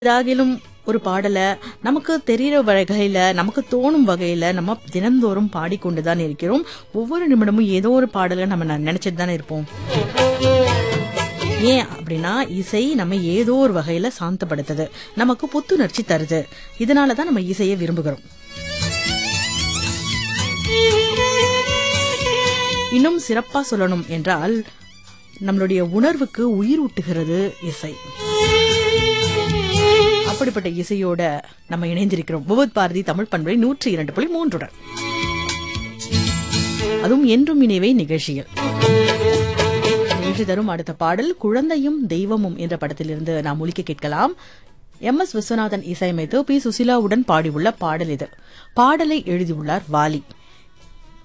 ஏதாகிலும் ஒரு பாடலை நமக்கு தெரிகிற வகையில நமக்கு தோணும் வகையில நம்ம தினந்தோறும் பாடிக்கொண்டுதான் இருக்கிறோம் ஒவ்வொரு நிமிடமும் ஏதோ ஒரு பாடலை நம்ம ந- நினைச்சிட்டு தானே இருப்போம் ஏன் அப்படின்னா இசை நம்ம ஏதோ ஒரு வகையில சாந்தப்படுத்துது நமக்கு புத்துணர்ச்சி தருது இதனால தான் நம்ம இசையை விரும்புகிறோம் இன்னும் சிறப்பா சொல்லணும் என்றால் நம்மளுடைய உணர்வுக்கு உயிர் ஊட்டுகிறது இசை அப்படிப்பட்ட இசையோட நம்ம இணைந்திருக்கிறோம் விவத் பாரதி தமிழ் பண்புரை நூற்றி இரண்டு புள்ளி மூன்றுடன் அதுவும் என்றும் இணைவை நிகழ்ச்சியில் நிகழ்ச்சி தரும் அடுத்த பாடல் குழந்தையும் தெய்வமும் என்ற படத்திலிருந்து நாம் ஒலிக்க கேட்கலாம் எம் எஸ் விஸ்வநாதன் இசையமைத்து பி சுசிலாவுடன் பாடியுள்ள பாடல் இது பாடலை எழுதியுள்ளார் வாலி